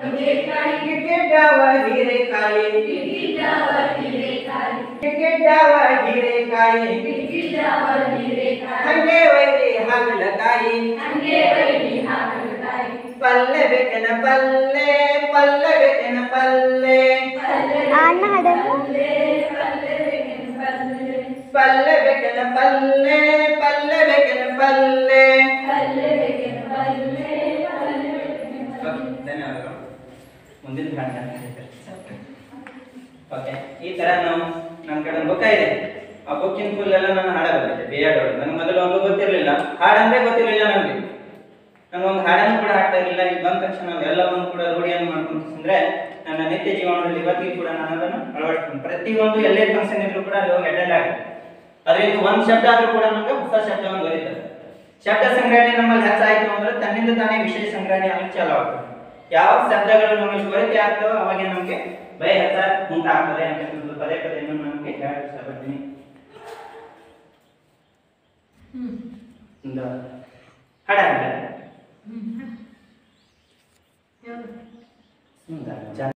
ಗಿಡ್ಡವ ಹೀರೆಕಾಯಿ ಗಿಡ್ಡವ ಹೀರೆಕಾಯಿ ಹಂಗೆ ಒಯ್ರಿ ಹಾಗಲಕಾಯಿ ಪಲ್ಲೆ ಬೇಕನ ಪಲ್ಲೆ ಪಲ್ಲೆ ಬೇಕನ ಪಲ್ಲೆ ಅಣ್ಣ ಹಾಡೋದು ಪಲ್ಲೆ ಬೇಕನ ಪಲ್ಲೆ ಪಲ್ಲೆ ಬೇಕನ ಪಲ್ಲೆ ಧನ್ಯವಾದಗಳು ಮುಂದಿನ ಓಕೆ ಈ ತರ ನಾವು ನನ್ನ ಕಡೆ ಒಂದು ಬುಕ್ಕ ಇದೆ ಆ ಬುಕ್ಕಿನ ಫುಲ್ ಎಲ್ಲ ನಾನು ಹಾಡ ಬರ್ತಿದ್ದೆ ಬಿ ಎಡ್ ಒಳಗೆ ನನಗೆ ಮೊದಲು ಒಂದು ಗೊತ್ತಿರಲಿಲ್ಲ ಹಾಡಂದ್ರೆ ಗೊತ್ತಿರಲಿಲ್ಲ ನನಗೆ ನಂಗೆ ಒಂದು ಹಾಡನ್ನು ಕೂಡ ಹಾಡ್ತಾ ಇರಲಿಲ್ಲ ಈಗ ಬಂದ ತಕ್ಷಣ ಎಲ್ಲವನ್ನು ಕೂಡ ರೂಢಿಯನ್ನು ಮಾಡ್ಕೊಂತಂದ್ರೆ ನನ್ನ ನಿತ್ಯ ಜೀವನದಲ್ಲಿ ಇವತ್ತಿಗೂ ಕೂಡ ನಾನು ಅದನ್ನು ಅಳವಡಿಸ್ತೀನಿ ಪ್ರತಿಯೊಂದು ಎಲ್ಲೇ ಫಂಕ್ಷನ್ ಇದ್ರು ಕೂಡ ಅಲ್ಲಿ ಹೋಗಿ ಅಟೆಂಡ್ ಆಗುತ್ತೆ ಅದರಿಂದ ಒಂದು ಶಬ್ದ ಆದ್ರೂ ಕೂಡ ನಮಗೆ ಹೊಸ ಶಬ್ದವನ್ನು ದೊರೀತದೆ ಶಬ್ದ ಸಂಗ್ರಹಣೆ ನಮ್ಮಲ್ಲಿ ಹೆಚ್ಚಾಯಿತು ಅಂದ್ರೆ ತನ್ನಿಂದ ತಾನೇ ವಿಷಯ ಸಂಗ್ರಹಣೆ ಆಗಲಿಕ್ಕೆ ಚಾಲು ಆಗ್ತದೆ ಯಾವ ಶಬ್ದಗಳು ನಮ್ಮಲ್ಲಿ ಕೊರತೆ ಆಗ್ತವೋ ಅವಾಗ ನಮಗೆ ಭಯ ಹೆಚ್ಚ ಉಂಟಾಗ್ತದೆ ಅಂತ ಒಂದು ಪದೇ ಪದೇ ನಮಗೆ ಹೇಳಕ್ಕೆ ಇಷ್ಟಪಡ್ತೀನಿ ಒಂದು ಹಾಡ ಹಾಡ್ತಾರೆ. ಹ್ಮ್, ಜನ